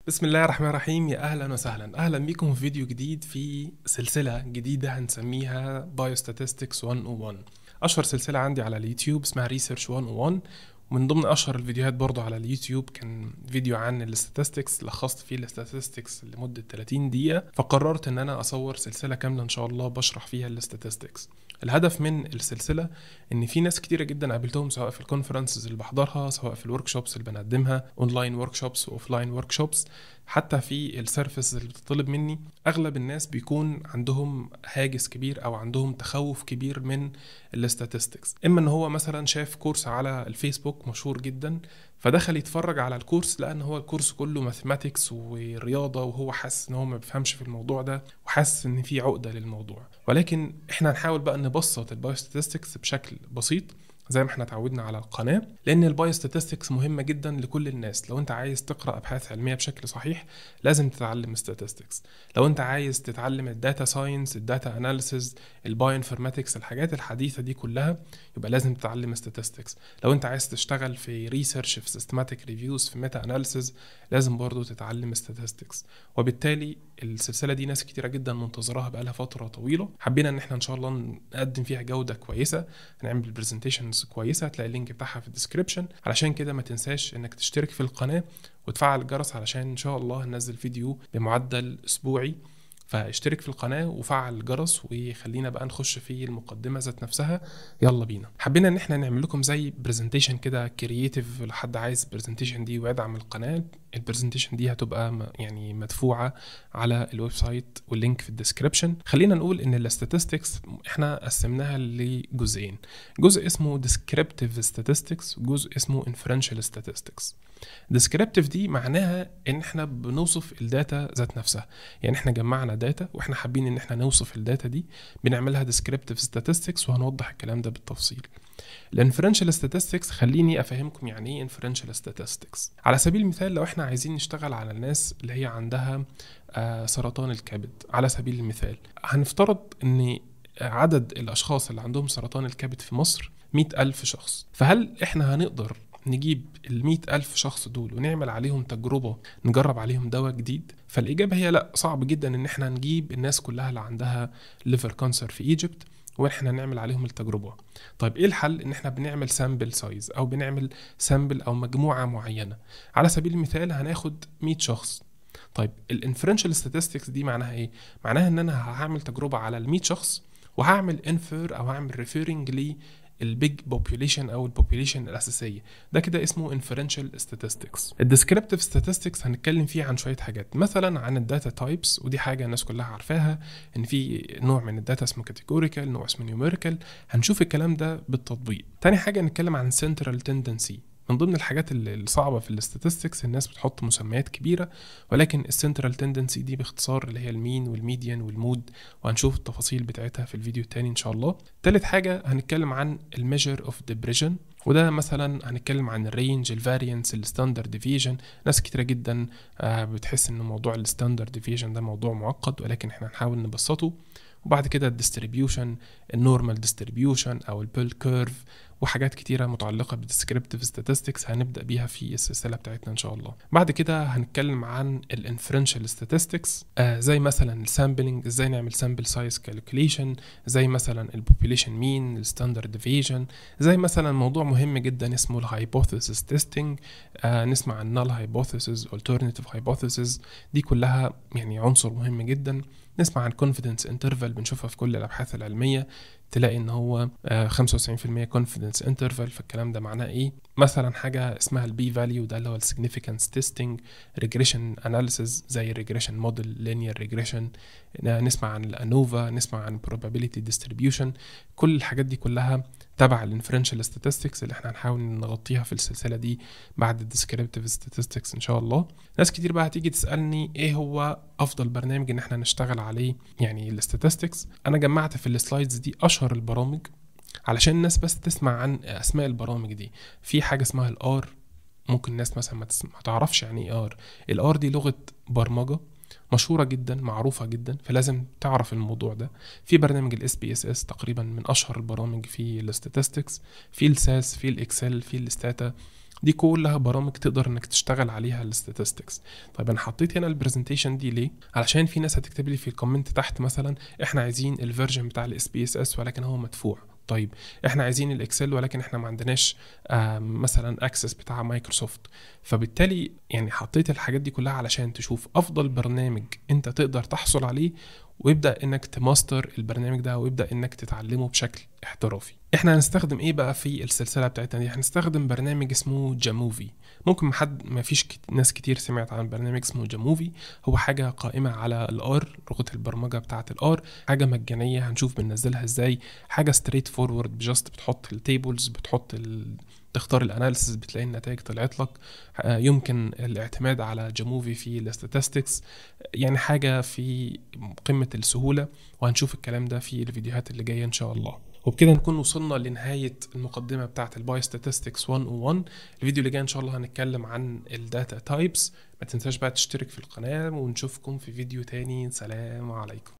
بسم الله الرحمن الرحيم يا اهلا وسهلا اهلا بيكم في فيديو جديد في سلسله جديده هنسميها بايوستاتستكس 101 اشهر سلسله عندي على اليوتيوب اسمها ريسيرش 101 ومن ضمن اشهر الفيديوهات برضو على اليوتيوب كان فيديو عن الاستاتستكس لخصت فيه الاستاتستكس لمده 30 دقيقه فقررت ان انا اصور سلسله كامله ان شاء الله بشرح فيها الاستاتستكس الهدف من السلسله ان في ناس كتيره جدا قابلتهم سواء في الكونفرنسز اللي بحضرها سواء في الورك شوبس اللي بنقدمها اونلاين ورك شوبس واوفلاين ورك شوبس حتى في السيرفيس اللي بتطلب مني اغلب الناس بيكون عندهم هاجس كبير او عندهم تخوف كبير من الاستاتستكس اما ان هو مثلا شاف كورس على الفيسبوك مشهور جدا فدخل يتفرج على الكورس لان هو الكورس كله ماثيماتكس ورياضه وهو حاسس ان هو ما بيفهمش في الموضوع ده وحاسس ان في عقده للموضوع ولكن احنا هنحاول بقى نبسط البايوستاتستكس بشكل بسيط زي ما احنا اتعودنا على القناه لان البايوستاتستكس مهمه جدا لكل الناس لو انت عايز تقرا ابحاث علميه بشكل صحيح لازم تتعلم statistics لو انت عايز تتعلم الداتا ساينس الداتا اناليسز البايو انفورماتكس الحاجات الحديثه دي كلها يبقى لازم تتعلم statistics لو انت عايز تشتغل في ريسيرش في سيستماتيك ريفيوز في ميتا اناليسز لازم برضو تتعلم statistics وبالتالي السلسله دي ناس كتيره جدا منتظراها بقالها فتره طويله حبينا ان احنا ان شاء الله نقدم فيها جوده كويسه هنعمل برزنتيشنز كويسه هتلاقي اللينك بتاعها في الديسكربشن علشان كده ما تنساش انك تشترك في القناه وتفعل الجرس علشان ان شاء الله هننزل فيديو بمعدل اسبوعي فاشترك في القناة وفعل الجرس وخلينا بقى نخش في المقدمة ذات نفسها يلا بينا حبينا ان احنا نعمل لكم زي برزنتيشن كده كرييتيف لحد عايز برزنتيشن دي ويدعم القناة البرزنتيشن دي هتبقى يعني مدفوعة على الويب سايت واللينك في الديسكربشن خلينا نقول ان الاستاتستكس احنا قسمناها لجزئين جزء اسمه descriptive statistics وجزء اسمه inferential statistics descriptive دي معناها ان احنا بنوصف الداتا ذات نفسها يعني احنا جمعنا داتا واحنا حابين ان احنا نوصف الداتا دي بنعملها descriptive statistics وهنوضح الكلام ده بالتفصيل الانفرنشال statistics خليني افهمكم يعني ايه inferential statistics على سبيل المثال لو احنا عايزين نشتغل على الناس اللي هي عندها آه سرطان الكبد على سبيل المثال هنفترض ان عدد الاشخاص اللي عندهم سرطان الكبد في مصر مئة ألف شخص فهل احنا هنقدر نجيب ال ألف شخص دول ونعمل عليهم تجربة نجرب عليهم دواء جديد فالإجابة هي لا صعب جدا إن احنا نجيب الناس كلها اللي عندها ليفر كانسر في ايجيبت واحنا نعمل عليهم التجربة طيب ايه الحل ان احنا بنعمل سامبل سايز او بنعمل سامبل او مجموعة معينة على سبيل المثال هناخد 100 شخص طيب الانفرنشال statistics دي معناها ايه معناها ان انا هعمل تجربة على ال 100 شخص وهعمل انفير او هعمل ريفيرنج لي البيج بوبوليشن او البوبوليشن الاساسيه ده كده اسمه انفرنشال statistics الديسكريبتيف statistics هنتكلم فيه عن شويه حاجات مثلا عن الداتا تايبس ودي حاجه الناس كلها عارفاها ان في نوع من الداتا اسمه كاتيجوريكال نوع اسمه نيوميريكال هنشوف الكلام ده بالتطبيق تاني حاجه نتكلم عن سنترال تندنسي من ضمن الحاجات الصعبة في الاستاتستكس الناس بتحط مسميات كبيرة ولكن السنترال تندنسي دي باختصار اللي هي المين والميديان والمود وهنشوف التفاصيل بتاعتها في الفيديو التاني ان شاء الله تالت حاجة هنتكلم عن الميجر اوف ديبريشن وده مثلا هنتكلم عن الرينج الفاريانس الستاندرد ديفيجن ناس كتيرة جدا بتحس ان موضوع الستاندرد ديفيجن ده موضوع معقد ولكن احنا هنحاول نبسطه وبعد كده الديستريبيوشن النورمال ديستريبيوشن او البيل كيرف وحاجات كتيرة متعلقة بالديسكريبتيف statistics هنبدأ بيها في السلسلة بتاعتنا إن شاء الله بعد كده هنتكلم عن الانفرنشال statistics آه زي مثلا السامبلينج ازاي نعمل سامبل سايز كالكوليشن زي مثلا البوبوليشن مين الستاندرد ديفيجن زي مثلا موضوع مهم جدا اسمه الهايبوثيسيس تيستنج آه نسمع عن null hypothesis alternative hypothesis دي كلها يعني عنصر مهم جدا نسمع عن confidence interval بنشوفها في كل الابحاث العلميه تلاقي ان هو 95% confidence interval فالكلام ده معناه ايه مثلا حاجه اسمها البي فاليو ده اللي هو السيجنيفيكانس تيستنج ريجريشن اناليسيز زي الريجريشن موديل لينير ريجريشن نسمع عن الانوفا نسمع عن probability distribution كل الحاجات دي كلها تبع الانفرنشال statistics اللي احنا هنحاول نغطيها في السلسله دي بعد الديسكريبتيف statistics ان شاء الله ناس كتير بقى هتيجي تسالني ايه هو افضل برنامج ان احنا نشتغل عليه يعني الاستاتستكس انا جمعت في السلايدز دي اشهر البرامج علشان الناس بس تسمع عن اسماء البرامج دي في حاجه اسمها الار ممكن الناس مثلا ما, تسمع ما تعرفش يعني ايه ار الار دي لغه برمجه مشهوره جدا معروفه جدا فلازم تعرف الموضوع ده في برنامج الاس بي اس اس تقريبا من اشهر البرامج في الاستاتستكس في الساس في الاكسل في الاستاتا دي كلها برامج تقدر انك تشتغل عليها الاستاتستكس طيب انا حطيت هنا البرزنتيشن دي ليه علشان في ناس هتكتب لي في الكومنت تحت مثلا احنا عايزين الفيرجن بتاع الاس بي اس اس ولكن هو مدفوع طيب احنا عايزين الاكسل ولكن احنا ما عندناش مثلا اكسس بتاع مايكروسوفت فبالتالي يعني حطيت الحاجات دي كلها علشان تشوف افضل برنامج انت تقدر تحصل عليه ويبدا انك تماستر البرنامج ده ويبدا انك تتعلمه بشكل احترافي احنا هنستخدم ايه بقى في السلسله بتاعتنا دي هنستخدم برنامج اسمه جاموفي ممكن حد ما فيش كت... ناس كتير سمعت عن برنامج اسمه جاموفي هو حاجه قائمه على الار لغه البرمجه بتاعه الار حاجه مجانيه هنشوف بننزلها ازاي حاجه ستريت فورورد جاست بتحط التيبلز بتحط ال... تختار الاناليسيس بتلاقي النتائج طلعت لك يمكن الاعتماد على جاموفي في الاستاتستكس يعني حاجه في قمه السهوله وهنشوف الكلام ده في الفيديوهات اللي جايه ان شاء الله وبكده نكون وصلنا لنهاية المقدمة بتاعة الباي ستاتستكس 101 الفيديو اللي جاي ان شاء الله هنتكلم عن الداتا تايبس ما تنساش بقى تشترك في القناة ونشوفكم في فيديو تاني سلام عليكم